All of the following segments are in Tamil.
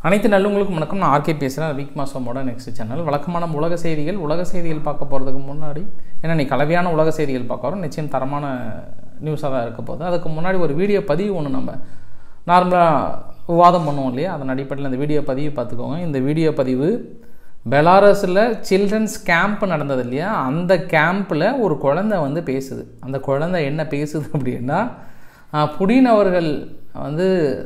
அனைத்து நல்லவங்களுக்கும் வணக்கம் நான் ஆர்கே பேசுகிறேன் வீக் மாசமோட நெக்ஸ்ட் சேனல் வழக்கமான உலக செய்திகள் உலக செய்திகள் பார்க்க போகிறதுக்கு முன்னாடி ஏன்னா நீ கலவையான உலக செய்திகள் பார்க்க வரோம் நிச்சயம் தரமான நியூஸாக தான் இருக்க போகுது அதுக்கு முன்னாடி ஒரு வீடியோ பதிவு ஒன்று நம்ம நார்மலாக விவாதம் பண்ணுவோம் இல்லையா அதன் அடிப்படையில் இந்த வீடியோ பதிவு பார்த்துக்கோங்க இந்த வீடியோ பதிவு பெலாரஸில் சில்ட்ரன்ஸ் கேம்ப் நடந்தது இல்லையா அந்த கேம்பில் ஒரு குழந்தை வந்து பேசுது அந்த குழந்தை என்ன பேசுது அப்படின்னா ஆஹ், புடின் அவர்கள் வந்து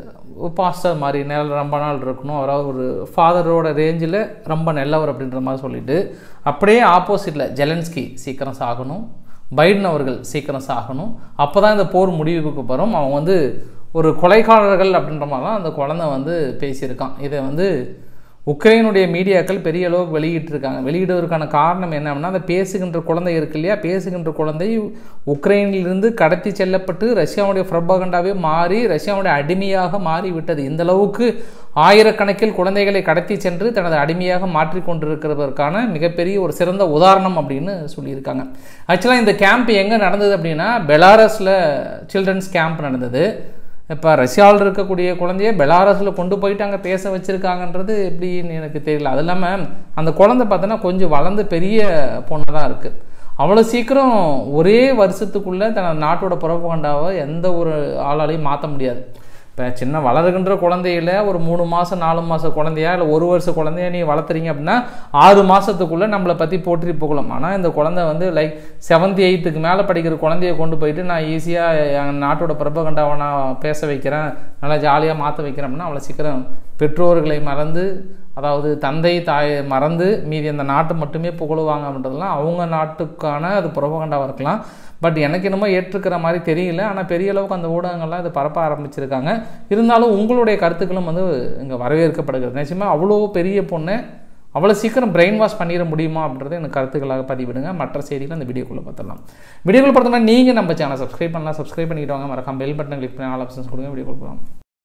பாஸ்டர் மாதிரி நேரம் ரொம்ப நாள் இருக்கணும் அவராக ஒரு ஃபாதரோட ரேஞ்சில் ரொம்ப நல்லவர் அப்படின்ற மாதிரி சொல்லிட்டு அப்படியே ஆப்போசிட்டில் ஜெலன்ஸ்கி சீக்கிரம் சாகணும் பைடன் அவர்கள் சீக்கிரம் சாகணும் அப்போ தான் இந்த போர் முடிவுக்கு வரும் அவன் வந்து ஒரு கொலைகாரர்கள் அப்படின்ற மாதிரி தான் அந்த குழந்தை வந்து பேசியிருக்கான் இதை வந்து உக்ரைனுடைய மீடியாக்கள் பெரிய அளவுக்கு வெளியிட்டிருக்காங்க வெளியிடுவதற்கான காரணம் என்ன அப்படின்னா அந்த பேசுகின்ற குழந்தை இருக்கு இல்லையா பேசுகின்ற குழந்தை உக்ரைனிலிருந்து கடத்தி செல்லப்பட்டு ரஷ்யாவுடைய பிரபகண்டாவே மாறி ரஷ்யாவுடைய அடிமையாக மாறி விட்டது இந்த அளவுக்கு ஆயிரக்கணக்கில் குழந்தைகளை கடத்தி சென்று தனது அடிமையாக மாற்றி கொண்டிருக்கிறதற்கான மிகப்பெரிய ஒரு சிறந்த உதாரணம் அப்படின்னு சொல்லியிருக்காங்க ஆக்சுவலாக இந்த கேம்ப் எங்கே நடந்தது அப்படின்னா பெலாரஸில் சில்ட்ரன்ஸ் கேம்ப் நடந்தது இப்போ ரஷ்யாவில் இருக்கக்கூடிய குழந்தைய பெலாரஸில் கொண்டு போயிட்டு அங்கே பேச வச்சுருக்காங்கன்றது எப்படின்னு எனக்கு தெரியல அது இல்லாமல் அந்த குழந்தை பார்த்தோன்னா கொஞ்சம் வளர்ந்து பெரிய பொண்ணாக தான் இருக்குது அவ்வளோ சீக்கிரம் ஒரே வருஷத்துக்குள்ளே தன் நாட்டோட புறப்பகண்டாவை எந்த ஒரு ஆளாலையும் மாற்ற முடியாது இப்போ சின்ன வளருகின்ற குழந்தையில ஒரு மூணு மாதம் நாலு மாதம் குழந்தையா இல்லை ஒரு வருஷ குழந்தைய நீ வளர்த்துறீங்க அப்படின்னா ஆறு மாதத்துக்குள்ளே நம்மளை பற்றி போற்றி புகழும் ஆனால் இந்த குழந்தை வந்து லைக் செவன்த் எயித்துக்கு மேலே படிக்கிற குழந்தைய கொண்டு போயிட்டு நான் ஈஸியாக என் நாட்டோட பிரபகண்டாவை நான் பேச வைக்கிறேன் நல்லா ஜாலியாக மாற்ற வைக்கிறேன் அப்படின்னா அவ்வளோ சீக்கிரம் பெற்றோர்களை மறந்து அதாவது தந்தை தாயை மறந்து மீதி அந்த நாட்டை மட்டுமே புகழுவாங்க அப்படின்றதுலாம் அவங்க நாட்டுக்கான அது புறபகண்டாவாக இருக்கலாம் பட் எனக்கு என்னமோ ஏற்றுக்கிற மாதிரி தெரியல ஆனால் பெரிய அளவுக்கு அந்த ஊடகங்கள்லாம் இது பரப்ப ஆரம்பிச்சிருக்காங்க இருந்தாலும் உங்களுடைய கருத்துக்களும் வந்து இங்கே வரவேற்கப்படுகிறது நிச்சயமாக அவ்வளோ பெரிய பொண்ணு அவ்வளோ சீக்கிரம் பிரெயின் வாஷ் பண்ணிட முடியுமா அப்படின்றத எனக்கு கருத்துக்களாக பதிவிடுங்க மற்ற செய்திகள் அந்த வீடியோக்குள்ளே பார்த்துடலாம் வீடியோக்குள்ள பார்த்தோம்னா நீங்கள் நம்ம சேனல் சப்ஸ்கிரைப் பண்ணலாம் சப்ஸ்கிரைப் பண்ணிட்டு வாங்க மறக்காம பெல் பட்டன் கிளிக் பண்ணி ஆல் ஆப்ஷன்ஸ் கொடுங்க வீடியோ கொடுக்கலாம்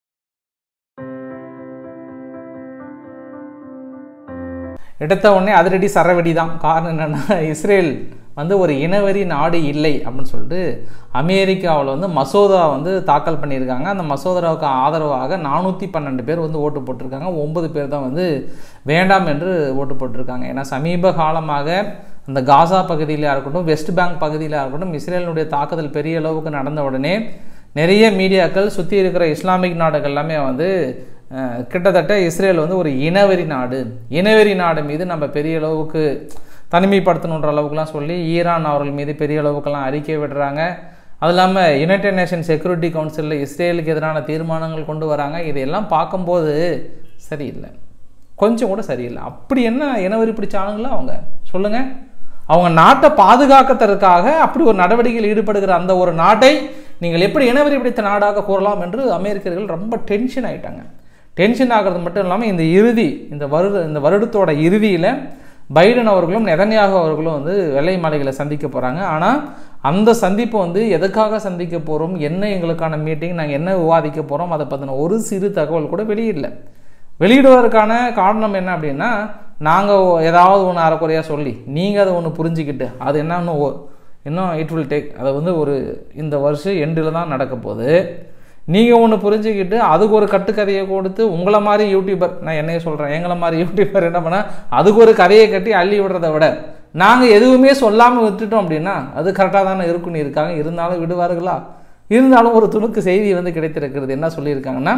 எடுத்த உடனே அதிரடி சரவெடி தான் காரணம் என்னென்னா இஸ்ரேல் வந்து ஒரு இனவெறி நாடு இல்லை அப்படின்னு சொல்லிட்டு அமெரிக்காவில் வந்து மசோதா வந்து தாக்கல் பண்ணியிருக்காங்க அந்த மசோதாவுக்கு ஆதரவாக நானூற்றி பன்னெண்டு பேர் வந்து ஓட்டு போட்டிருக்காங்க ஒன்பது பேர் தான் வந்து வேண்டாம் என்று ஓட்டு போட்டிருக்காங்க ஏன்னா சமீப காலமாக அந்த காசா பகுதியிலாக இருக்கட்டும் வெஸ்ட் பேங்க் பகுதியிலாக இருக்கட்டும் இஸ்ரேலினுடைய தாக்குதல் பெரிய அளவுக்கு நடந்த உடனே நிறைய மீடியாக்கள் சுற்றி இருக்கிற இஸ்லாமிக் நாடுகள் எல்லாமே வந்து அஹ், கிட்டத்தட்ட இஸ்ரேல் வந்து ஒரு இனவெறி நாடு இனவெறி நாடு மீது நம்ம பெரிய அளவுக்கு தனிமைப்படுத்தணுன்ற அளவுக்குலாம் சொல்லி ஈரான் அவர்கள் மீது பெரிய அளவுக்கெல்லாம் அறிக்கை விடுறாங்க அது இல்லாமல் யுனைடெட் நேஷன் செக்யூரிட்டி கவுன்சிலில் இஸ்ரேலுக்கு எதிரான தீர்மானங்கள் கொண்டு வராங்க இதையெல்லாம் பார்க்கும்போது சரியில்லை கொஞ்சம் கூட சரியில்லை அப்படி என்ன இனவெறி பிடிச்ச ஆளுங்களா அவங்க சொல்லுங்கள் அவங்க நாட்டை பாதுகாக்கத்தற்காக அப்படி ஒரு நடவடிக்கையில் ஈடுபடுகிற அந்த ஒரு நாட்டை நீங்கள் எப்படி இனவெறி பிடித்த நாடாக கூறலாம் என்று அமெரிக்கர்கள் ரொம்ப டென்ஷன் ஆயிட்டாங்க டென்ஷன் ஆகிறது மட்டும் இல்லாமல் இந்த இறுதி இந்த வருட இந்த வருடத்தோட இறுதியில் பைடன் அவர்களும் நெதன்யாகு அவர்களும் வந்து வெள்ளை மாளிகையில் சந்திக்க போகிறாங்க ஆனால் அந்த சந்திப்பு வந்து எதுக்காக சந்திக்க போகிறோம் என்ன எங்களுக்கான மீட்டிங் நாங்கள் என்ன விவாதிக்க போகிறோம் அதை பற்றின ஒரு சிறு தகவல் கூட வெளியிடல வெளியிடுவதற்கான காரணம் என்ன அப்படின்னா நாங்கள் ஏதாவது ஒன்று அறக்குறையாக சொல்லி நீங்கள் அதை ஒன்று புரிஞ்சுக்கிட்டு அது என்னன்னு ஒ- இன்னும் இட் வில் டேக் அதை வந்து ஒரு இந்த வருஷம் எண்டில் தான் நடக்க போகுது நீங்கள் ஒன்று புரிஞ்சுக்கிட்டு அதுக்கு ஒரு கட்டுக்கதையை கொடுத்து உங்களை மாதிரி யூடியூபர் நான் என்னைய சொல்கிறேன் எங்களை மாதிரி யூடியூபர் என்ன பண்ணால் அதுக்கு ஒரு கதையை கட்டி அள்ளி விடுறதை விட நாங்கள் எதுவுமே சொல்லாமல் விட்டுட்டோம் அப்படின்னா அது கரெக்டாக தானே இருக்குன்னு இருக்காங்க இருந்தாலும் விடுவார்களா இருந்தாலும் ஒரு துணுக்கு செய்தி வந்து கிடைத்திருக்கிறது என்ன சொல்லியிருக்காங்கன்னா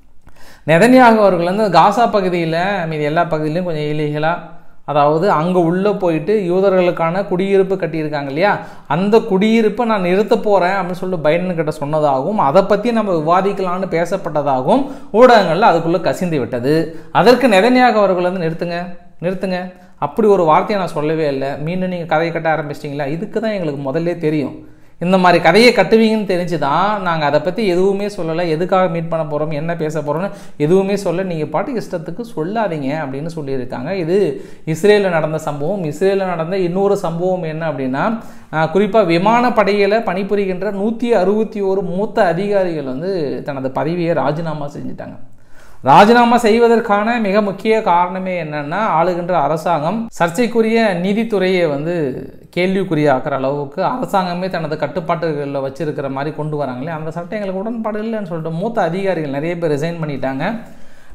நெதன்யாகு அவர்கள் வந்து காசா பகுதியில் மீதி எல்லா பகுதியிலையும் கொஞ்சம் இல்லீகலாக அதாவது அங்கே உள்ளே போயிட்டு யூதர்களுக்கான குடியிருப்பு கட்டியிருக்காங்க இல்லையா அந்த குடியிருப்பை நான் நிறுத்த போகிறேன் அப்படின்னு சொல்லிட்டு பைடன் கிட்ட சொன்னதாகவும் அதை பற்றி நம்ம விவாதிக்கலாம்னு பேசப்பட்டதாகவும் ஊடகங்களில் அதுக்குள்ளே கசிந்து விட்டது அதற்கு நெதன்யாகு அவர்கள் வந்து நிறுத்துங்க நிறுத்துங்க அப்படி ஒரு வார்த்தையை நான் சொல்லவே இல்லை மீண்டும் நீங்கள் கதையை கட்ட ஆரம்பிச்சிட்டிங்களா இதுக்கு தான் எங்களுக்கு முதல்ல தெரியும் இந்த மாதிரி கதையை கட்டுவீங்கன்னு தெரிஞ்சு தான் நாங்கள் அதை பற்றி எதுவுமே சொல்லலை எதுக்காக மீட் பண்ண போகிறோம் என்ன பேச போகிறோம்னு எதுவுமே சொல்ல நீங்கள் பாட்டு இஷ்டத்துக்கு சொல்லாதீங்க அப்படின்னு சொல்லியிருக்காங்க இது இஸ்ரேலில் நடந்த சம்பவம் இஸ்ரேலில் நடந்த இன்னொரு சம்பவம் என்ன அப்படின்னா குறிப்பாக விமானப்படையில் பணிபுரிகின்ற நூற்றி அறுபத்தி ஒரு மூத்த அதிகாரிகள் வந்து தனது பதவியை ராஜினாமா செஞ்சுட்டாங்க ராஜினாமா செய்வதற்கான மிக முக்கிய காரணமே என்னன்னா ஆளுகின்ற அரசாங்கம் சர்ச்சைக்குரிய நீதித்துறையை வந்து கேள்விக்குறியாக்குற அளவுக்கு அரசாங்கமே தனது கட்டுப்பாட்டுகளில் வச்சிருக்கிற மாதிரி கொண்டு வராங்களே அந்த சட்டம் எங்களுக்கு உடன்பாடு இல்லைன்னு சொல்லிட்டு மூத்த அதிகாரிகள் நிறைய பேர் ரிசைன் பண்ணிட்டாங்க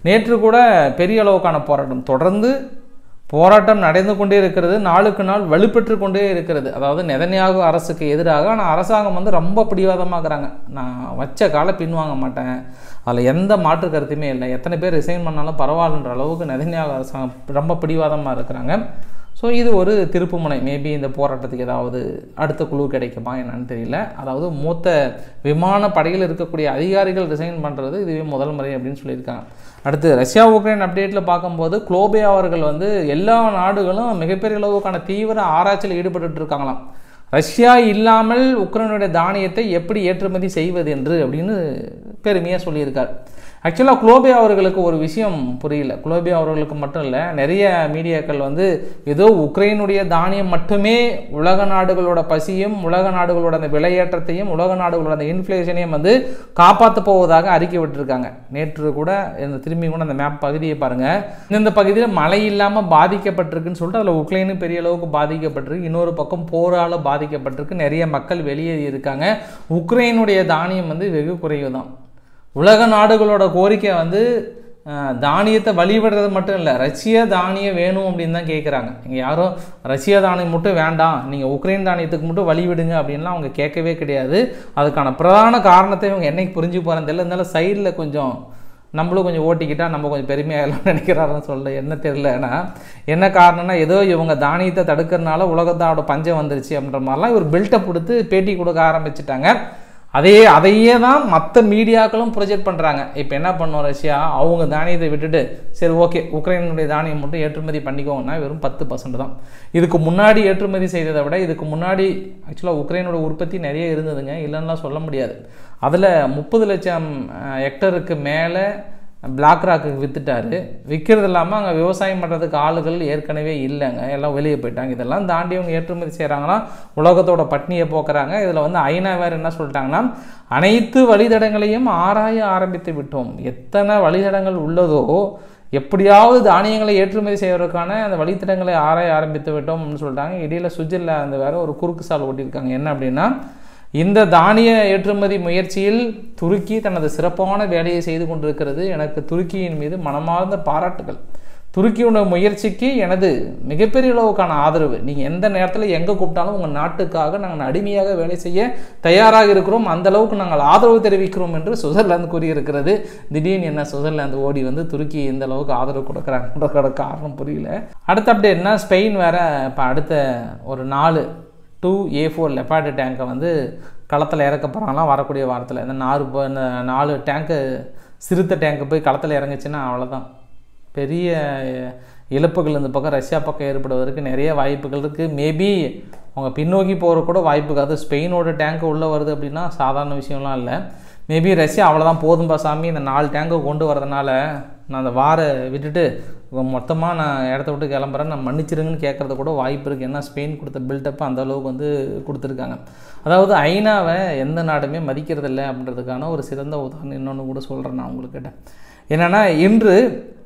நேற்று கூட பெரிய அளவுக்கான போராட்டம் தொடர்ந்து போராட்டம் நடந்து கொண்டே இருக்கிறது நாளுக்கு நாள் வலுப்பெற்று கொண்டே இருக்கிறது அதாவது நெதன்யாகு அரசுக்கு எதிராக ஆனால் அரசாங்கம் வந்து ரொம்ப பிடிவாதமாகறாங்க நான் வச்ச காலை பின்வாங்க மாட்டேன் அதில் எந்த மாற்று கருத்துமே இல்லை எத்தனை பேர் ரிசைன் பண்ணாலும் பரவாயில்லன்ற அளவுக்கு நெதன்யாகு அரசாங்கம் ரொம்ப பிடிவாதமாக இருக்கிறாங்க ஸோ இது ஒரு திருப்புமுனை மேபி இந்த போராட்டத்துக்கு ஏதாவது அடுத்த குழு கிடைக்குமா என்னன்னு தெரியல அதாவது மூத்த விமான படையில் இருக்கக்கூடிய அதிகாரிகள் ரிசைன் பண்ணுறது இதுவே முதல் முறை அப்படின்னு சொல்லியிருக்காங்க அடுத்து ரஷ்யா உக்ரைன் அப்டேட்டில் பார்க்கும்போது குளோபே அவர்கள் வந்து எல்லா நாடுகளும் மிகப்பெரிய அளவுக்கான தீவிர ஆராய்ச்சியில் ஈடுபட்டு இருக்காங்களாம் ரஷ்யா இல்லாமல் உக்ரைனுடைய தானியத்தை எப்படி ஏற்றுமதி செய்வது என்று அப்படின்னு பெருமையாக சொல்லியிருக்கார் ஆக்சுவலாக குளோபே அவர்களுக்கு ஒரு விஷயம் புரியல குளோபே அவர்களுக்கு மட்டும் இல்லை நிறைய மீடியாக்கள் வந்து ஏதோ உக்ரைனுடைய தானியம் மட்டுமே உலக நாடுகளோட பசியும் உலக நாடுகளோட அந்த விலையேற்றத்தையும் உலக நாடுகளோட அந்த இன்ஃப்ளேஷனையும் வந்து காப்பாற்ற போவதாக அறிக்கை விட்டுருக்காங்க நேற்று கூட இந்த திரும்பி கூட அந்த மேப் பகுதியை பாருங்கள் இந்த பகுதியில் மழை இல்லாமல் பாதிக்கப்பட்டிருக்குன்னு சொல்லிட்டு அதில் உக்ரைனும் பெரிய அளவுக்கு பாதிக்கப்பட்டிருக்கு இன்னொரு பக்கம் போரால் பாதிக்கப்பட்டிருக்கு நிறைய மக்கள் வெளியேறி இருக்காங்க உக்ரைனுடைய தானியம் வந்து வெகு குறைவு தான் உலக நாடுகளோட கோரிக்கை வந்து தானியத்தை வழிபடுறது மட்டும் இல்லை ரஷ்ய தானியம் வேணும் அப்படின்னு தான் கேட்குறாங்க இங்கே யாரும் ரஷ்ய தானியம் மட்டும் வேண்டாம் நீங்கள் உக்ரைன் தானியத்துக்கு மட்டும் வழிவிடுங்க அப்படின்லாம் அவங்க கேட்கவே கிடையாது அதுக்கான பிரதான காரணத்தை இவங்க என்னைக்கு புரிஞ்சு போகிறேன் தெரியல இருந்தாலும் சைடில் கொஞ்சம் நம்மளும் கொஞ்சம் ஓட்டிக்கிட்டால் நம்ம கொஞ்சம் பெருமையாக எல்லாம் நினைக்கிறாருன்னு சொல்ல என்ன தெரியல ஏன்னா என்ன காரணம்னா ஏதோ இவங்க தானியத்தை தடுக்கிறதுனால உலகத்தோட பஞ்சம் வந்துருச்சு அப்படின்ற மாதிரிலாம் இவர் பில்டப் கொடுத்து பேட்டி கொடுக்க ஆரம்பிச்சிட்டாங்க அதே அதையே தான் மற்ற மீடியாக்களும் ப்ரொஜெக்ட் பண்ணுறாங்க இப்போ என்ன பண்ணோம் ரஷ்யா அவங்க தானியத்தை விட்டுட்டு சரி ஓகே உக்ரைனுடைய தானியம் மட்டும் ஏற்றுமதி பண்ணிக்கோங்கன்னா வெறும் பத்து பர்சன்ட் தான் இதுக்கு முன்னாடி ஏற்றுமதி செய்ததை விட இதுக்கு முன்னாடி ஆக்சுவலாக உக்ரைனோட உற்பத்தி நிறைய இருந்ததுங்க இல்லைன்னா சொல்ல முடியாது அதில் முப்பது லட்சம் ஹெக்டருக்கு மேலே பிளாக் ராக்குக்கு விற்றுட்டாரு விற்கிறது இல்லாமல் அங்கே விவசாயம் பண்ணுறதுக்கு ஆளுகள் ஏற்கனவே இல்லைங்க எல்லாம் வெளியே போயிட்டாங்க இதெல்லாம் தாண்டி அவங்க ஏற்றுமதி செய்கிறாங்கன்னா உலகத்தோட பட்னியை போக்குறாங்க இதில் வந்து ஐநா வேறு என்ன சொல்லிட்டாங்கன்னா அனைத்து வழித்தடங்களையும் ஆராய ஆரம்பித்து விட்டோம் எத்தனை வழித்தடங்கள் உள்ளதோ எப்படியாவது தானியங்களை ஏற்றுமதி செய்வதற்கான அந்த வழித்தடங்களை ஆராய ஆரம்பித்து விட்டோம் அப்படின்னு சொல்லிட்டாங்க இடையில சுவிட்சர்லாந்து வேற ஒரு குறுக்கு சால் ஓட்டியிருக்காங்க என்ன அப்படின்னா இந்த தானிய ஏற்றுமதி முயற்சியில் துருக்கி தனது சிறப்பான வேலையை செய்து கொண்டிருக்கிறது எனக்கு துருக்கியின் மீது மனமார்ந்த பாராட்டுகள் துருக்கியோட முயற்சிக்கு எனது மிகப்பெரிய அளவுக்கான ஆதரவு நீங்கள் எந்த நேரத்தில் எங்கே கூப்பிட்டாலும் உங்கள் நாட்டுக்காக நாங்கள் அடிமையாக வேலை செய்ய தயாராக இருக்கிறோம் அந்த அளவுக்கு நாங்கள் ஆதரவு தெரிவிக்கிறோம் என்று சுவிட்சர்லாந்து கூறியிருக்கிறது திடீர்னு என்ன சுவிட்சர்லாந்து ஓடி வந்து துருக்கி எந்த அளவுக்கு ஆதரவு கொடுக்குறாங்கன்ற காரணம் புரியல அடுத்த அப்படி என்ன ஸ்பெயின் வேற இப்போ அடுத்த ஒரு நாலு டூ ஏ ஃபோர் லெப்பார்டு டேங்கை வந்து களத்தில் இறக்க போகிறாங்களாம் வரக்கூடிய வாரத்தில் இந்த நாலு இந்த நாலு டேங்க்கு சிறுத்தை டேங்க்கு போய் களத்தில் இறங்குச்சுன்னா அவ்வளோதான் பெரிய இழப்புகள் இந்த பக்கம் ரஷ்யா பக்கம் ஏற்படுவதற்கு நிறைய வாய்ப்புகள் இருக்குது மேபி அவங்க பின்னோக்கி போகிற கூட வாய்ப்புக்கு அது ஸ்பெயினோட டேங்க்கு உள்ளே வருது அப்படின்னா சாதாரண விஷயம்லாம் இல்லை மேபி ரஷ்யா அவ்வளோதான் போதும்பா சாமி இந்த நாலு டேங்கை கொண்டு வரதுனால நான் அந்த வார விட்டுட்டு மொத்தமாக நான் இடத்த விட்டு கிளம்புறேன் நான் மன்னிச்சிருங்கன்னு கேட்குறது கூட வாய்ப்பு இருக்குது ஏன்னா ஸ்பெயின் கொடுத்த பில்டப் அந்த அளவுக்கு வந்து கொடுத்துருக்காங்க அதாவது ஐநாவை எந்த நாடுமே மதிக்கிறது இல்லை அப்படின்றதுக்கான ஒரு சிறந்த உதாரணம் இன்னொன்று கூட சொல்கிறேன் நான் உங்கள்கிட்ட என்னென்னா இன்று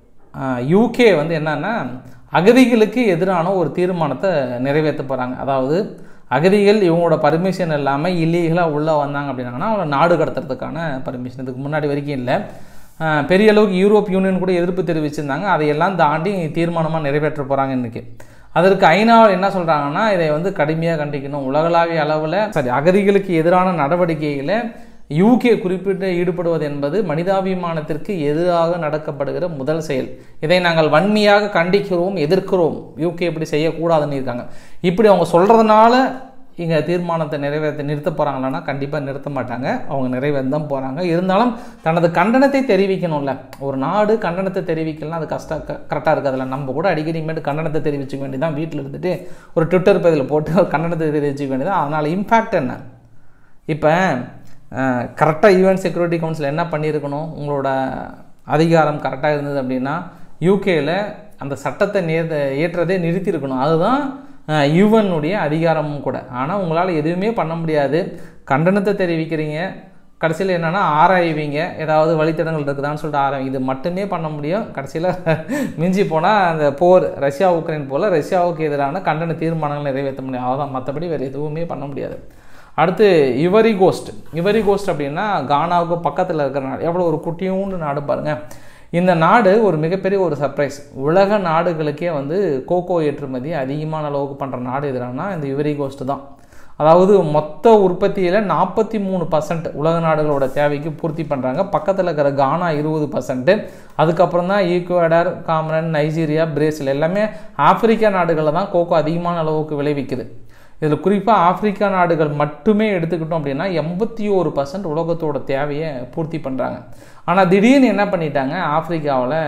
யூகே வந்து என்னன்னா அகதிகளுக்கு எதிரான ஒரு தீர்மானத்தை நிறைவேற்ற போகிறாங்க அதாவது அகதிகள் இவங்களோட பர்மிஷன் இல்லாமல் இல்லீகலாக உள்ளே வந்தாங்க அப்படின்னாங்கன்னா அவங்கள நாடு கடத்துறதுக்கான பர்மிஷன் இதுக்கு முன்னாடி வரைக்கும் இல்லை பெரிய அளவுக்கு யூரோப் யூனியன் கூட எதிர்ப்பு தெரிவிச்சிருந்தாங்க அதையெல்லாம் தாண்டி தீர்மானமாக நிறைவேற்ற போகிறாங்க இன்றைக்கி அதற்கு ஐநாவில் என்ன சொல்கிறாங்கன்னா இதை வந்து கடுமையாக கண்டிக்கணும் உலகளாவிய அளவில் சரி அகதிகளுக்கு எதிரான நடவடிக்கையில் யூகே குறிப்பிட்டு ஈடுபடுவது என்பது மனிதாபிமானத்திற்கு எதிராக நடக்கப்படுகிற முதல் செயல் இதை நாங்கள் வன்மையாக கண்டிக்கிறோம் எதிர்க்கிறோம் யூகே இப்படி செய்யக்கூடாதுன்னு இருக்காங்க இப்படி அவங்க சொல்கிறதுனால இங்கே தீர்மானத்தை நிறைவேற்ற நிறுத்த போகிறாங்களான்னா கண்டிப்பாக நிறுத்த மாட்டாங்க அவங்க நிறைவேற்ற தான் போகிறாங்க இருந்தாலும் தனது கண்டனத்தை தெரிவிக்கணும்ல ஒரு நாடு கண்டனத்தை தெரிவிக்கலாம் அது கஷ்டம் கரெக்டாக இருக்குது அதில் நம்ம கூட அடிக்கடி மேட்டு கண்டனத்தை தெரிவிச்சுக்க வேண்டியதான் வீட்டில் இருந்துட்டு ஒரு ட்விட்டர் பதில் போட்டு ஒரு கண்டனத்தை தெரிவிச்சுக்க வேண்டியதான் அதனால் இம்பேக்ட் என்ன இப்போ கரெக்டாக யூஎன் செக்யூரிட்டி கவுன்சில் என்ன பண்ணியிருக்கணும் உங்களோட அதிகாரம் கரெக்டாக இருந்தது அப்படின்னா யூகேயில் அந்த சட்டத்தை நே ஏற்றதே நிறுத்தியிருக்கணும் அதுதான் யுவனுடைய அதிகாரமும் கூட ஆனால் உங்களால் எதுவுமே பண்ண முடியாது கண்டனத்தை தெரிவிக்கிறீங்க கடைசியில் என்னென்னா ஆராய்வீங்க ஏதாவது வழித்தடங்கள் இருக்குதான்னு சொல்லிட்டு ஆராய்வி இது மட்டுமே பண்ண முடியும் கடைசியில் மிஞ்சி போனால் அந்த போர் ரஷ்யா உக்ரைன் போல் ரஷ்யாவுக்கு எதிரான கண்டன தீர்மானங்கள் நிறைவேற்ற முடியும் அவ்வளோதான் மற்றபடி வேறு எதுவுமே பண்ண முடியாது அடுத்து இவரி கோஸ்ட் இவரி கோஸ்ட் அப்படின்னா கானாவுக்கு பக்கத்தில் இருக்கிற நாடு எவ்வளோ ஒரு குட்டியூண்டு நாடு பாருங்கள் இந்த நாடு ஒரு மிகப்பெரிய ஒரு சர்ப்ரைஸ் உலக நாடுகளுக்கே வந்து கோகோ ஏற்றுமதி அதிகமான அளவுக்கு பண்ணுற நாடு எதுனா இந்த இவரி கோஸ்ட் தான் அதாவது மொத்த உற்பத்தியில் நாற்பத்தி மூணு பர்சன்ட் உலக நாடுகளோட தேவைக்கு பூர்த்தி பண்ணுறாங்க பக்கத்தில் இருக்கிற கானா இருபது பர்சன்ட்டு அதுக்கப்புறம் தான் ஈக்குவேடர் காமரன் நைஜீரியா பிரேசில் எல்லாமே ஆப்பிரிக்கா நாடுகளில் தான் கோகோ அதிகமான அளவுக்கு விளைவிக்குது இதில் குறிப்பாக ஆப்பிரிக்கா நாடுகள் மட்டுமே எடுத்துக்கிட்டோம் அப்படின்னா எண்பத்தி ஒரு பர்சன்ட் உலகத்தோட தேவையை பூர்த்தி பண்ணுறாங்க ஆனால் திடீர்னு என்ன பண்ணிட்டாங்க ஆப்பிரிக்காவில்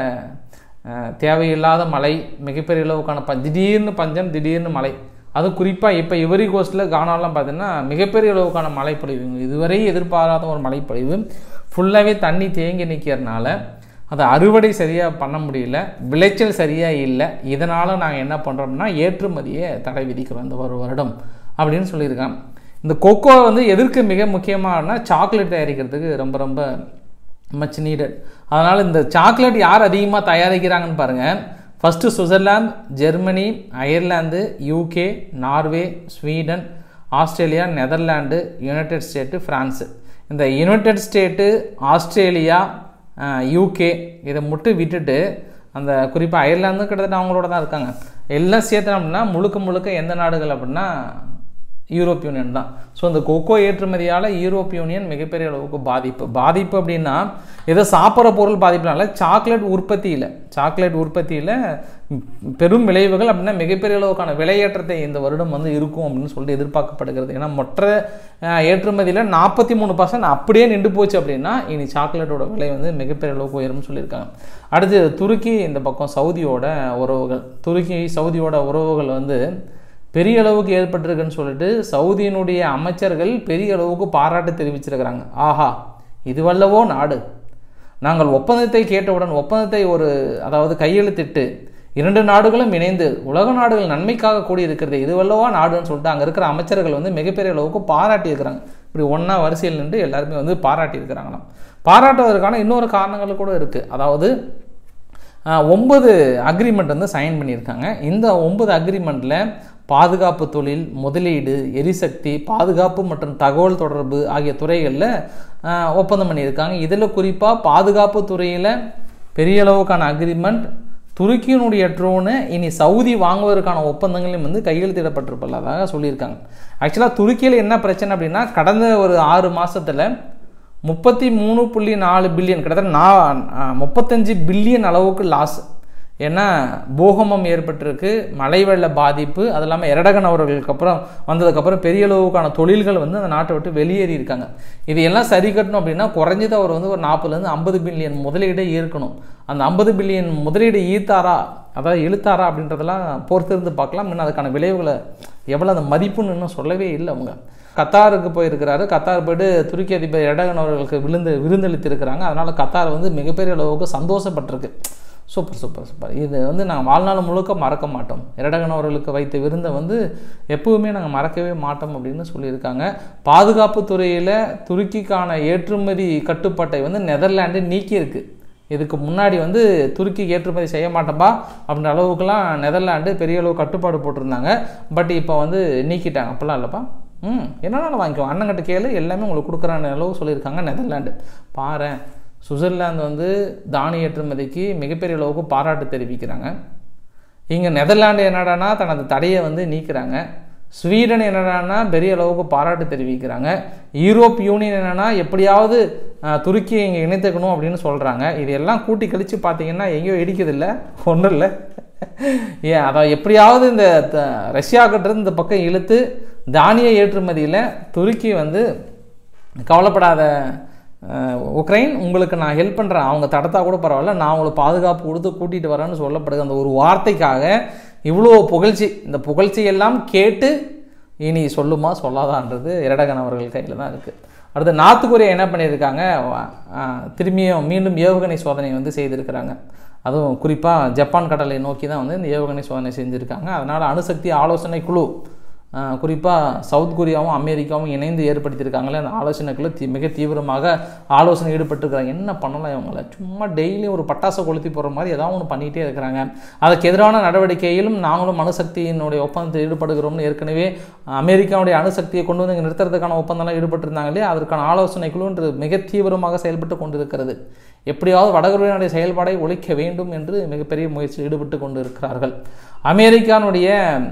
தேவையில்லாத மழை மிகப்பெரிய அளவுக்கான ப திடீர்னு பஞ்சம் திடீர்னு மழை அதுவும் குறிப்பாக இப்போ இவரி கோஸ்ட்டில் கானாலாம் பார்த்தீங்கன்னா மிகப்பெரிய அளவுக்கான மழைப்பொழிவு இதுவரை எதிர்பாராத ஒரு மழைப்பொழிவு ஃபுல்லாகவே தண்ணி தேங்கி நிற்கிறதுனால அதை அறுவடை சரியாக பண்ண முடியல விளைச்சல் சரியாக இல்லை இதனால் நாங்கள் என்ன பண்ணுறோம்னா ஏற்றுமதியை தடை விதிக்கிறோம் இந்த ஒரு வருடம் அப்படின்னு சொல்லியிருக்காங்க இந்த கொக்கோ வந்து எதற்கு மிக முக்கியமானா சாக்லேட் தயாரிக்கிறதுக்கு ரொம்ப ரொம்ப மச் நீடட் அதனால் இந்த சாக்லேட் யார் அதிகமாக தயாரிக்கிறாங்கன்னு பாருங்கள் first Switzerland Germany Ireland UK Norway Sweden Australia Netherlands United State France இந்த யுனைடெட் ஸ்டேட்டு ஆஸ்திரேலியா யூகே இதை மட்டும் விட்டுட்டு அந்த குறிப்பாக அயர்லாந்து கிட்டத்தட்ட அவங்களோட தான் இருக்காங்க எல்லாம் சேர்த்தோம் அப்படின்னா முழுக்க முழுக்க எந்த நாடுகள் அப்படின்னா யூரோப் யூனியன் தான் ஸோ இந்த கொக்கோ ஏற்றுமதியால் யூரோப் யூனியன் மிகப்பெரிய அளவுக்கு பாதிப்பு பாதிப்பு அப்படின்னா ஏதோ சாப்பிட்ற பொருள் பாதிப்புனால சாக்லேட் உற்பத்தியில் சாக்லேட் உற்பத்தியில் பெரும் விளைவுகள் அப்படின்னா மிகப்பெரிய அளவுக்கான விலையேற்றத்தை இந்த வருடம் வந்து இருக்கும் அப்படின்னு சொல்லிட்டு எதிர்பார்க்கப்படுகிறது ஏன்னா மொற்ற ஏற்றுமதியில் நாற்பத்தி மூணு பர்சன்ட் அப்படியே நின்று போச்சு அப்படின்னா இனி சாக்லேட்டோட விலை வந்து மிகப்பெரிய அளவுக்கு உயரும்னு சொல்லியிருக்காங்க அடுத்து துருக்கி இந்த பக்கம் சவுதியோட உறவுகள் துருக்கி சவுதியோட உறவுகள் வந்து பெரிய அளவுக்கு ஏற்பட்டிருக்குன்னு சொல்லிட்டு சவுதியினுடைய அமைச்சர்கள் பெரிய அளவுக்கு பாராட்டு தெரிவிச்சிருக்கிறாங்க ஆஹா இதுவல்லவோ நாடு நாங்கள் ஒப்பந்தத்தை கேட்டவுடன் ஒப்பந்தத்தை ஒரு அதாவது கையெழுத்திட்டு இரண்டு நாடுகளும் இணைந்து உலக நாடுகள் நன்மைக்காக கூடி இருக்கிறது இதுவல்லவா நாடுன்னு சொல்லிட்டு அங்கே இருக்கிற அமைச்சர்கள் வந்து மிகப்பெரிய அளவுக்கு பாராட்டி இருக்கிறாங்க இப்படி ஒன்றா வரிசையில் நின்று எல்லாருமே வந்து பாராட்டி இருக்கிறாங்களாம் பாராட்டுவதற்கான இன்னொரு காரணங்கள் கூட இருக்குது அதாவது ஒன்பது அக்ரிமெண்ட் வந்து சைன் பண்ணியிருக்காங்க இந்த ஒன்பது அக்ரிமெண்ட்டில் பாதுகாப்பு தொழில் முதலீடு எரிசக்தி பாதுகாப்பு மற்றும் தகவல் தொடர்பு ஆகிய துறைகளில் ஒப்பந்தம் பண்ணியிருக்காங்க இதில் குறிப்பாக பாதுகாப்பு துறையில் பெரிய அளவுக்கான அக்ரிமெண்ட் துருக்கியினுடைய ட்ரோனு இனி சவுதி வாங்குவதற்கான ஒப்பந்தங்களையும் வந்து கையெழுத்திடப்பட்டிருப்பதாக சொல்லியிருக்காங்க ஆக்சுவலாக துருக்கியில் என்ன பிரச்சனை அப்படின்னா கடந்த ஒரு ஆறு மாதத்தில் முப்பத்தி மூணு புள்ளி நாலு பில்லியன் கிட்டத்தட்ட நான் முப்பத்தஞ்சு பில்லியன் அளவுக்கு லாஸ் ஏன்னா பூகம்பம் ஏற்பட்டிருக்கு மழை வெள்ள பாதிப்பு அது இல்லாமல் எரடகன் அவர்களுக்கு அப்புறம் வந்ததுக்கப்புறம் பெரிய அளவுக்கான தொழில்கள் வந்து அந்த நாட்டை விட்டு வெளியேறி இருக்காங்க இது எல்லாம் சரி கட்டணும் அப்படின்னா குறைஞ்சது அவர் வந்து ஒரு நாற்பதுலேருந்து ஐம்பது பில்லியன் முதலீடே ஈர்க்கணும் அந்த ஐம்பது பில்லியன் முதலீடு ஈர்த்தாரா அதாவது இழுத்தாரா அப்படின்றதெல்லாம் பொறுத்திருந்து பார்க்கலாம் இன்னும் அதுக்கான விளைவுகளை எவ்வளோ அந்த மதிப்புன்னு இன்னும் சொல்லவே இல்லை அவங்க கத்தாருக்கு போயிருக்கிறாரு கத்தார் போயிட்டு துருக்கி அதிபர் எடகன் அவர்களுக்கு விழுந்து விருந்தளித்திருக்கிறாங்க அதனால் கத்தார் வந்து மிகப்பெரிய அளவுக்கு சந்தோஷப்பட்டிருக்கு சூப்பர் சூப்பர் சூப்பர் இது வந்து நாங்கள் வாழ்நாள் முழுக்க மறக்க மாட்டோம் இரடகன் அவர்களுக்கு வைத்த விருந்தை வந்து எப்பவுமே நாங்கள் மறக்கவே மாட்டோம் அப்படின்னு சொல்லியிருக்காங்க பாதுகாப்பு துறையில் துருக்கிக்கான ஏற்றுமதி கட்டுப்பாட்டை வந்து நெதர்லாண்டு நீக்கியிருக்கு இதுக்கு முன்னாடி வந்து துருக்கி ஏற்றுமதி செய்ய மாட்டோம்பா அப்படின்ற அளவுக்குலாம் நெதர்லாண்டு பெரிய அளவு கட்டுப்பாடு போட்டிருந்தாங்க பட் இப்போ வந்து நீக்கிட்டாங்க அப்படிலாம் இல்லைப்பா ம் என்னென்ன வாங்கிக்கோ அண்ணங்கிட்ட கேளு எல்லாமே உங்களுக்கு கொடுக்குறான அளவு சொல்லியிருக்காங்க நெதர்லாண்டு பாரு சுவிட்சர்லாந்து வந்து தானிய ஏற்றுமதிக்கு மிகப்பெரிய அளவுக்கு பாராட்டு தெரிவிக்கிறாங்க இங்கே நெதர்லாண்டு என்னடானா தனது தடையை வந்து நீக்கிறாங்க ஸ்வீடன் என்னடானா பெரிய அளவுக்கு பாராட்டு தெரிவிக்கிறாங்க யூரோப் யூனியன் என்னென்னா எப்படியாவது துருக்கியை இங்கே இணைத்துக்கணும் அப்படின்னு சொல்கிறாங்க இது எல்லாம் கூட்டி கழித்து பார்த்தீங்கன்னா எங்கேயோ இடிக்கிறதில்ல ஒன்றும் இல்லை ஏன் அதான் எப்படியாவது இந்த ரஷ்யா கிட்டேருந்து இந்த பக்கம் இழுத்து தானிய ஏற்றுமதியில் துருக்கி வந்து கவலைப்படாத உக்ரைன் உங்களுக்கு நான் ஹெல்ப் பண்ணுறேன் அவங்க தடுத்தா கூட பரவாயில்ல நான் உங்களுக்கு பாதுகாப்பு கொடுத்து கூட்டிகிட்டு வரேன்னு சொல்லப்படுது அந்த ஒரு வார்த்தைக்காக இவ்வளோ புகழ்ச்சி இந்த புகழ்ச்சி எல்லாம் கேட்டு இனி சொல்லுமா சொல்லாதான்றது இரடகன் அவர்கள் கையில் தான் இருக்குது அடுத்து நார்த் கொரியா என்ன பண்ணியிருக்காங்க திரும்பியும் மீண்டும் ஏவுகணை சோதனை வந்து செய்திருக்கிறாங்க அதுவும் குறிப்பாக ஜப்பான் கடலை நோக்கி தான் வந்து இந்த ஏவுகணை சோதனை செஞ்சுருக்காங்க அதனால் அணுசக்தி ஆலோசனை குழு குறிப்பாக சவுத் கொரியாவும் அமெரிக்காவும் இணைந்து ஏற்படுத்தியிருக்காங்களே அந்த ஆலோசனைக்குள்ள தீ மிக தீவிரமாக ஆலோசனை ஈடுபட்டுருக்காங்க என்ன பண்ணலாம் இவங்கள சும்மா டெய்லி ஒரு பட்டாசை கொளுத்தி போடுற மாதிரி ஏதாவது ஒன்று பண்ணிகிட்டே இருக்கிறாங்க அதுக்கு எதிரான நடவடிக்கையிலும் நாங்களும் அணுசக்தியினுடைய ஒப்பந்தத்தில் ஈடுபடுகிறோம்னு ஏற்கனவே அமெரிக்காவுடைய அணுசக்தியை கொண்டு வந்து இங்கே நிறுத்துறதுக்கான ஒப்பந்தம்லாம் ஈடுபட்டிருந்தாங்க இல்லையா அதற்கான ஆலோசனைக்குழு மிக தீவிரமாக செயல்பட்டு கொண்டிருக்கிறது எப்படியாவது வடகொரியாவுடைய செயல்பாடை ஒழிக்க வேண்டும் என்று மிகப்பெரிய முயற்சியில் ஈடுபட்டு கொண்டு இருக்கிறார்கள் அமெரிக்கானுடைய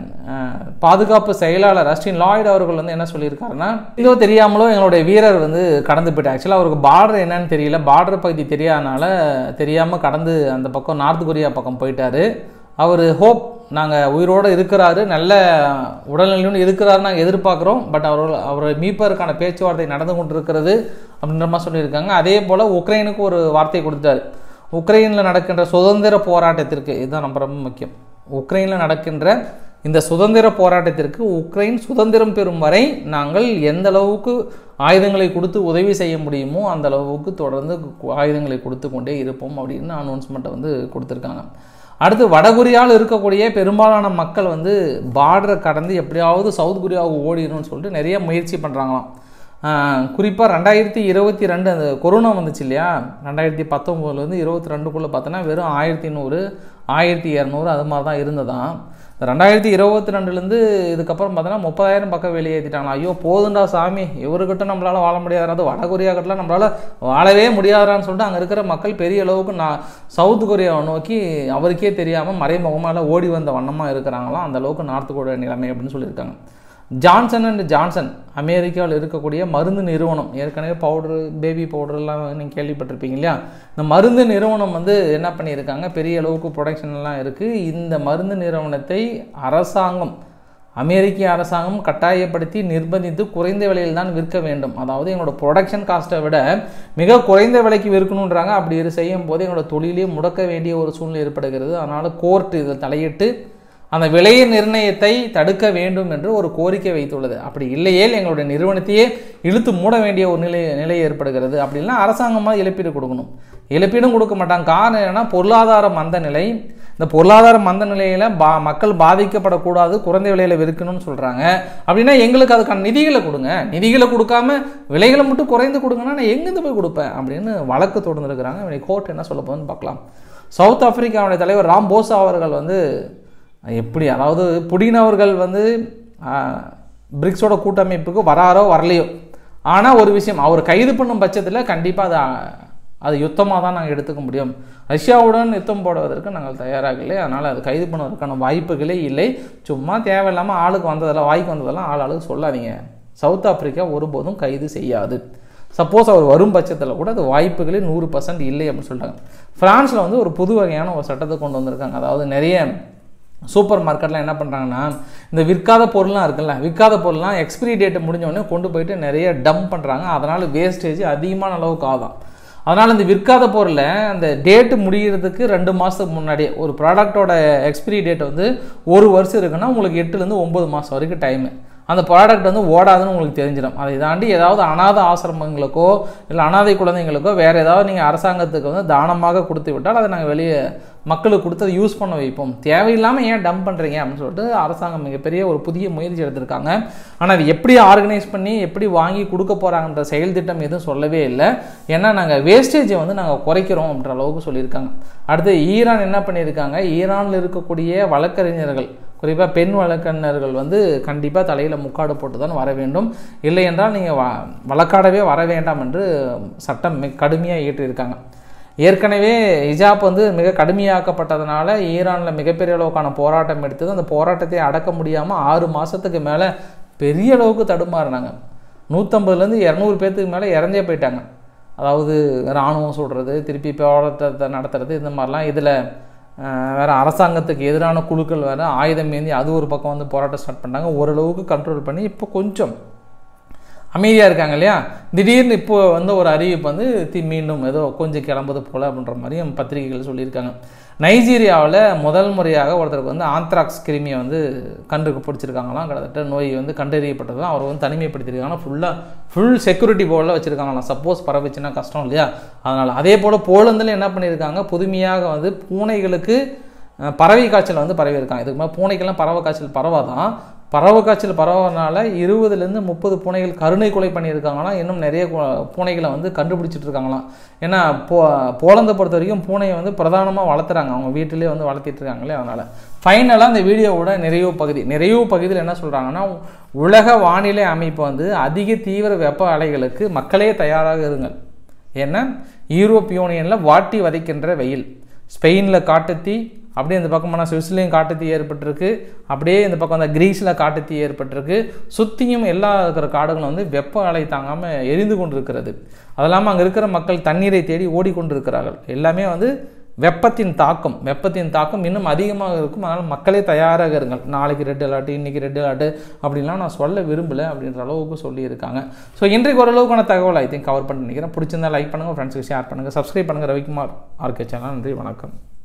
பாதுகாப்பு செயலாளர் அஸ்டின் லாய்டு அவர்கள் வந்து என்ன சொல்லியிருக்காருன்னா இதோ தெரியாமலோ எங்களுடைய வீரர் வந்து கடந்து போயிட்டார் ஆக்சுவலாக அவருக்கு பார்டர் என்னன்னு தெரியல பார்டர் பகுதி தெரியாதனால தெரியாமல் கடந்து அந்த பக்கம் நார்த் கொரியா பக்கம் போயிட்டாரு அவர் ஹோப் நாங்கள் உயிரோடு இருக்கிறாரு நல்ல உடல்நிலையோடு இருக்கிறாரு நாங்கள் எதிர்பார்க்குறோம் பட் அவர் அவரை மீட்பதற்கான பேச்சுவார்த்தை நடந்து கொண்டிருக்கிறது அப்படின்ற மாதிரி சொல்லியிருக்காங்க அதே போல் உக்ரைனுக்கு ஒரு வார்த்தை கொடுத்தாரு உக்ரைனில் நடக்கின்ற சுதந்திர போராட்டத்திற்கு இதுதான் ரொம்ப ரொம்ப முக்கியம் உக்ரைனில் நடக்கின்ற இந்த சுதந்திர போராட்டத்திற்கு உக்ரைன் சுதந்திரம் பெறும் வரை நாங்கள் எந்த அளவுக்கு ஆயுதங்களை கொடுத்து உதவி செய்ய முடியுமோ அந்த அளவுக்கு தொடர்ந்து ஆயுதங்களை கொடுத்து கொண்டே இருப்போம் அப்படின்னு அனௌன்ஸ்மெண்ட்டை வந்து கொடுத்துருக்காங்க அடுத்து வடகொரியாவில் இருக்கக்கூடிய பெரும்பாலான மக்கள் வந்து பார்டரை கடந்து எப்படியாவது சவுத் கொரியாவுக்கு ஓடிடணும்னு சொல்லிட்டு நிறைய முயற்சி பண்ணுறாங்களாம் குறிப்பாக ரெண்டாயிரத்தி இருபத்தி ரெண்டு அந்த கொரோனா வந்துச்சு இல்லையா ரெண்டாயிரத்தி பத்தொம்போதுலேருந்து இருபத்தி ரெண்டுக்குள்ளே பார்த்தோன்னா வெறும் ஆயிரத்தி நூறு ஆயிரத்தி இரநூறு அது மாதிரி தான் இருந்ததான் ரெண்டாயிரத்தி இருபத்தி ரெண்டுலேருந்து இதுக்கப்புறம் பார்த்தோன்னா முப்பதாயிரம் பக்கம் வெளியேற்றிட்டாங்களா ஐயோ போதுண்டா சாமி இவர்கிட்ட நம்மளால் வாழ முடியாதாது வடகொரியா கிட்டலாம் நம்மளால் வாழவே முடியாதான்னு சொல்லிட்டு அங்கே இருக்கிற மக்கள் பெரிய அளவுக்கு நான் சவுத் கொரியாவை நோக்கி அவருக்கே தெரியாமல் மறைமுகமாக ஓடி வந்த வண்ணமாக இருக்கிறாங்களாம் அந்த அளவுக்கு நார்த் கொரியா நிலைமை அப்படின்னு சொல்லியிருக்காங்க ஜான்சன் அண்ட் ஜான்சன் அமெரிக்காவில் இருக்கக்கூடிய மருந்து நிறுவனம் ஏற்கனவே பவுடரு பேபி பவுடர்லாம் நீங்கள் கேள்விப்பட்டிருப்பீங்க இல்லையா இந்த மருந்து நிறுவனம் வந்து என்ன பண்ணியிருக்காங்க பெரிய அளவுக்கு ப்ரொடக்ஷன்லாம் இருக்குது இந்த மருந்து நிறுவனத்தை அரசாங்கம் அமெரிக்க அரசாங்கம் கட்டாயப்படுத்தி நிர்பந்தித்து குறைந்த விலையில் தான் விற்க வேண்டும் அதாவது எங்களோட ப்ரொடக்ஷன் காஸ்ட்டை விட மிக குறைந்த விலைக்கு விற்கணுன்றாங்க அப்படி செய்யும் போது எங்களோட தொழிலே முடக்க வேண்டிய ஒரு சூழ்நிலை ஏற்படுகிறது அதனால் கோர்ட் இதில் தலையிட்டு அந்த விலை நிர்ணயத்தை தடுக்க வேண்டும் என்று ஒரு கோரிக்கை வைத்துள்ளது அப்படி இல்லையேல் எங்களுடைய நிறுவனத்தையே இழுத்து மூட வேண்டிய ஒரு நிலை நிலை ஏற்படுகிறது அப்படின்னா அரசாங்கமாக இழப்பீடு கொடுக்கணும் இழப்பீடும் கொடுக்க மாட்டாங்க காரணம் என்னன்னா பொருளாதார மந்த நிலை இந்த பொருளாதார மந்த நிலையில் பா மக்கள் பாதிக்கப்படக்கூடாது குறைந்த விலையில் விற்கணும்னு சொல்கிறாங்க அப்படின்னா எங்களுக்கு அதுக்கான நிதிகளை கொடுங்க நிதிகளை கொடுக்காம விலைகளை மட்டும் குறைந்து கொடுங்கன்னா நான் எங்கேருந்து போய் கொடுப்பேன் அப்படின்னு வழக்கு தொடர்ந்துருக்கிறாங்க கோர்ட் என்ன சொல்ல போகுதுன்னு பார்க்கலாம் சவுத் ஆப்பிரிக்காவுடைய தலைவர் ராம் போசா அவர்கள் வந்து எப்படி அதாவது புடின் அவர்கள் வந்து பிரிக்ஸோட கூட்டமைப்புக்கு வராரோ வரலையோ ஆனால் ஒரு விஷயம் அவர் கைது பண்ணும் பட்சத்தில் கண்டிப்பாக அது அது யுத்தமாக தான் நாங்கள் எடுத்துக்க முடியும் ரஷ்யாவுடன் யுத்தம் போடுவதற்கு நாங்கள் தயாராக இல்லை அதனால் அது கைது பண்ணுவதற்கான வாய்ப்புகளே இல்லை சும்மா தேவையில்லாமல் ஆளுக்கு வந்ததெல்லாம் வாய்க்கு வந்ததெல்லாம் ஆள் ஆளுக்கு சொல்லாதீங்க சவுத் ஆப்பிரிக்கா ஒருபோதும் கைது செய்யாது சப்போஸ் அவர் வரும் பட்சத்தில் கூட அது வாய்ப்புகளே நூறு பர்சன்ட் இல்லை அப்படின்னு சொல்லிட்டாங்க ஃப்ரான்ஸில் வந்து ஒரு புது வகையான ஒரு சட்டத்தை கொண்டு வந்திருக்காங்க அதாவது நிறைய சூப்பர் மார்க்கெட்டில் என்ன பண்ணுறாங்கன்னா இந்த விற்காத பொருள்லாம் இருக்குல்ல விற்காத பொருள்லாம் எக்ஸ்பிரி டேட்டை முடிஞ்சோடனே கொண்டு போயிட்டு நிறைய டம்ப் பண்ணுறாங்க அதனால் வேஸ்டேஜ் அதிகமான அளவுக்கு ஆகும் அதனால் இந்த விற்காத பொருளை அந்த டேட்டு முடிகிறதுக்கு ரெண்டு மாதத்துக்கு முன்னாடியே ஒரு ப்ராடக்டோட எக்ஸ்பிரி டேட் வந்து ஒரு வருஷம் இருக்குன்னா உங்களுக்கு எட்டுலேருந்து ஒம்பது மாதம் வரைக்கும் டைமு அந்த ப்ராடக்ட் வந்து ஓடாதுன்னு உங்களுக்கு தெரிஞ்சிடும் அதை தாண்டி ஏதாவது அனாத ஆசிரமங்களுக்கோ இல்லை அனாதை குழந்தைங்களுக்கோ வேறு ஏதாவது நீங்கள் அரசாங்கத்துக்கு வந்து தானமாக கொடுத்து விட்டால் அதை நாங்கள் வெளியே மக்களுக்கு கொடுத்து அதை யூஸ் பண்ண வைப்போம் தேவையில்லாமல் ஏன் டம்ப் பண்ணுறீங்க அப்படின்னு சொல்லிட்டு அரசாங்கம் மிகப்பெரிய ஒரு புதிய முயற்சி எடுத்திருக்காங்க ஆனால் அது எப்படி ஆர்கனைஸ் பண்ணி எப்படி வாங்கி கொடுக்க போகிறாங்கன்ற செயல் திட்டம் எதுவும் சொல்லவே இல்லை ஏன்னா நாங்கள் வேஸ்டேஜை வந்து நாங்கள் குறைக்கிறோம் அப்படின்ற அளவுக்கு சொல்லியிருக்காங்க அடுத்து ஈரான் என்ன பண்ணியிருக்காங்க ஈரானில் இருக்கக்கூடிய வழக்கறிஞர்கள் குறிப்பாக பெண் வழக்கறிஞர்கள் வந்து கண்டிப்பாக தலையில் முக்காடு போட்டு தான் வர வேண்டும் இல்லை என்றால் நீங்கள் வ வழக்காடவே வர வேண்டாம் என்று சட்டம் மிக கடுமையாக இயற்றியிருக்காங்க ஏற்கனவே ஹிஜாப் வந்து மிக கடுமையாக்கப்பட்டதுனால ஈரானில் மிகப்பெரிய அளவுக்கான போராட்டம் எடுத்தது அந்த போராட்டத்தை அடக்க முடியாமல் ஆறு மாதத்துக்கு மேலே பெரிய அளவுக்கு தடுமாறினாங்க நூற்றம்பதுலேருந்து இரநூறு பேர்த்துக்கு மேலே இறந்தே போயிட்டாங்க அதாவது இராணுவம் சொல்கிறது திருப்பி போராட்டத்தை நடத்துறது இந்த மாதிரிலாம் இதில் வேறு அரசாங்கத்துக்கு எதிரான குழுக்கள் வேறு ஆயுதம் ஏந்தி அது ஒரு பக்கம் வந்து போராட்டம் ஸ்டார்ட் பண்ணாங்க ஓரளவுக்கு கண்ட்ரோல் பண்ணி இப்போ கொஞ்சம் அமைதியாக இருக்காங்க இல்லையா திடீர்னு இப்போ வந்து ஒரு அறிவிப்பு வந்து தி மீண்டும் ஏதோ கொஞ்சம் கிளம்புது போல் அப்படின்ற மாதிரியும் பத்திரிகைகள் சொல்லியிருக்காங்க நைஜீரியாவில் முதல் முறையாக ஒருத்தருக்கு வந்து ஆந்த்ராக்ஸ் கிருமியை வந்து கண்டுக்கு பிடிச்சிருக்காங்களாம் கிட்டத்தட்ட நோய் வந்து கண்டறியப்பட்டது அவர் வந்து தனிமைப்படுத்திருக்காங்கன்னா ஃபுல்லாக ஃபுல் செக்யூரிட்டி போர்டில் வச்சுருக்காங்களாம் சப்போஸ் பரவிச்சுன்னா கஷ்டம் இல்லையா அதனால் அதே போல் போலந்தில் என்ன பண்ணியிருக்காங்க புதுமையாக வந்து பூனைகளுக்கு பறவை காய்ச்சல் வந்து பரவி இருக்காங்க இதுக்கு மேலே பூனைக்கெல்லாம் பறவை காய்ச்சல் பரவாதான் பறவை காய்ச்சல் பரவனால இருபதுலேருந்து முப்பது பூனைகள் கருணை கொலை பண்ணியிருக்காங்களாம் இன்னும் நிறைய கு- பூனைகளை வந்து கண்டுபிடிச்சிட்டு இருக்காங்களாம் ஏன்னா போ போலந்தை பொறுத்த வரைக்கும் பூனையை வந்து பிரதானமாக வளர்த்துறாங்க அவங்க வீட்டிலேயே வந்து வளர்த்திட்டு இருக்காங்களே அதனால் ஃபைனலாக இந்த வீடியோவோட நிறைவு பகுதி நிறைவு பகுதியில் என்ன சொல்கிறாங்கன்னா உலக வானிலை அமைப்பு வந்து அதிக தீவிர வெப்ப அலைகளுக்கு மக்களே தயாராக இருங்கள் ஏன்னா யூரோப் யூனியனில் வாட்டி வதைக்கின்ற வெயில் ஸ்பெயினில் காட்டுத்தீ அப்படியே இந்த பக்கம் போனால் சுவிஸ்லேயும் காட்டுத்தீ ஏற்பட்டிருக்கு அப்படியே இந்த பக்கம் அந்த கிரீஸில் காட்டுத்தீ ஏற்பட்டிருக்கு சுற்றியும் எல்லா இருக்கிற காடுகளும் வந்து வெப்ப அலை தாங்காமல் எரிந்து கொண்டிருக்கிறது அது இல்லாமல் அங்கே இருக்கிற மக்கள் தண்ணீரை தேடி ஓடிக்கொண்டிருக்கிறார்கள் எல்லாமே வந்து வெப்பத்தின் தாக்கம் வெப்பத்தின் தாக்கம் இன்னும் அதிகமாக இருக்கும் அதனால் மக்களே தயாராக இருங்கள் நாளைக்கு ரெட் அலர்ட் இன்னைக்கு ரெட் அலர்ட் அப்படின்லாம் நான் சொல்ல விரும்பலை அப்படின்ற அளவுக்கு சொல்லியிருக்காங்க ஸோ இன்றைக்கு ஓரளவுக்கான தகவல் ஐ திங்க் கவர் பண்ணி நினைக்கிறேன் பிடிச்சிருந்தா லைக் பண்ணுங்கள் ஃப்ரெண்ட்ஸுக்கு ஷேர் பண்ணுங்கள் சப்ஸ்கிரைப் பண்ணுங்கள் ரவிக்குமார் ஆர்கே சேனல் நன்றி வணக்கம்